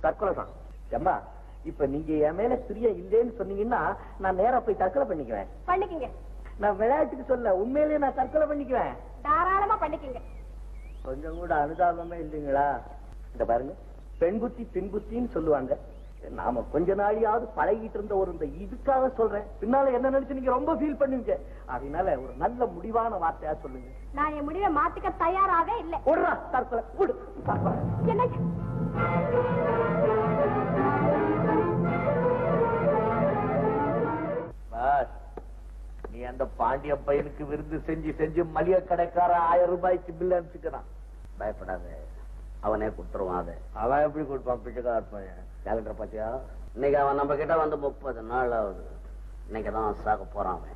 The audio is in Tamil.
தற்கொலை தான் ஏம்மா இப்ப நீங்க என் மேல பிரியம் இல்லைன்னு சொன்னீங்கன்னா நான் நேரா போய் தற்கொலை பண்ணிக்குவேன் பண்ணிக்கங்க நான் விளையாட்டுக்கு சொல்ல உண்மையிலேயே நான் தற்கொலை பண்ணிக்குவேன் தாராளமா பண்ணிக்கங்க கொஞ்சம் கூட அனுதாபமே இல்லைங்களா இந்த பாருங்க பெண் புத்தி பின் புத்தின்னு சொல்லுவாங்க நாம கொஞ்ச நாளையாவது பழகிட்டு இருந்த ஒரு இந்த இதுக்காக சொல்றேன் பின்னால என்ன நினைச்சு நீங்க ரொம்ப ஃபீல் பண்ணுவீங்க அதனால ஒரு நல்ல முடிவான வார்த்தையா சொல்லுங்க நான் என் முடிவை மாத்திக்க தயாராவே இல்லை விடுறா தற்கொலை விடு தற்கொலை. என்னங்க பாஸ், நீ அந்த பாண்டிய பையனுக்கு விருந்து செஞ்சு செஞ்சு மளிகை கடைக்கார ஆயிரம் ரூபாய்க்கு பில் அனுப்பிச்சுக்கிறான் பயப்படாத அவனே கொடுத்துருவான் அதை அவன் எப்படி கொடுப்பான் பிச்சைக்கார பையன் கேலண்டர் பாத்தியா இன்னைக்கு அவன் நம்ம கிட்ட வந்து முப்பது நாள் ஆகுது இன்னைக்கு தான் சாக போறான் அவன்